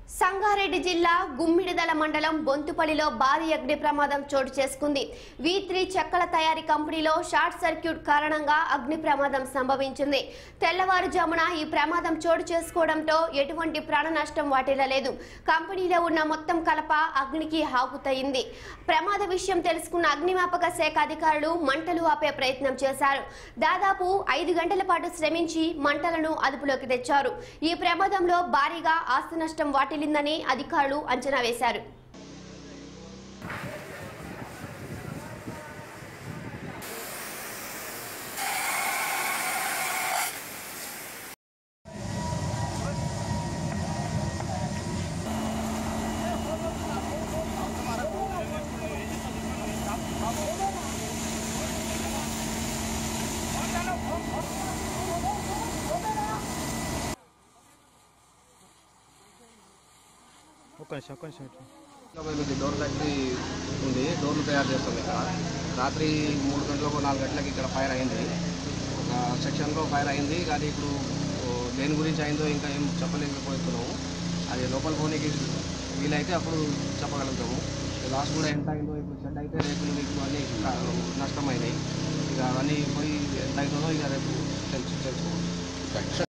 సంగారెడ్డి జిల్లా గుమ్మిడిదల మండలం బొంతుపల్లిలో భారీ అగ్ని ప్రమాదం చోటు చేసుకుంది వి త్రీ చెక్కల తయారీ కంపెనీలో షార్ట్ సర్క్యూట్ కారణంగా అగ్ని ప్రమాదం సంభవించింది తెల్లవారుజామున ఈ ప్రమాదం చోటు చేసుకోవడంతో ఎటువంటి ప్రాణ నష్టం వాటిల్లలేదు కంపెనీలో ఉన్న మొత్తం కలప అగ్నికి ఆపుతయింది ప్రమాద విషయం తెలుసుకున్న అగ్నిమాపక శాఖ అధికారులు మంటలు ఆపే ప్రయత్నం చేశారు దాదాపు ఐదు గంటల పాటు శ్రమించి మంటలను అదుపులోకి తెచ్చారు ఈ ప్రమాదంలో భారీగా ఆస్తి నష్టం వాటిల్లిందని అధికారులు అంచనా వేశారు ఒక్క నిమిషం ఒక్క నిమిషం ఇటు. ఇది డోర్ ఫ్యాక్టరీ ఉంది డోర్లు తయారు చేస్తాం ఇక్కడ రాత్రి మూడు గంటలకు నాలుగు గంటలకు ఇక్కడ ఫైర్ అయింది ఒక సెక్షన్లో ఫైర్ అయింది కానీ ఇప్పుడు ఓ, దేని గురించి అయిందో ఇంకా ఏం చెప్పలేకపోతున్నాము అది లోపల పోనీకి వీలైతే అప్పుడు చెప్పగలుగుతాము లాస్ట్ కూడా ఎంత అయిందో ఇప్పుడు షెడ్ అయితే రేపు మీకు అన్నీ కా- నష్టమైనాయి ఇక అవన్నీ పోయి ఎంత అవుతుందో ఇక రేపు తెలుసు తెలుసుకోవచ్చు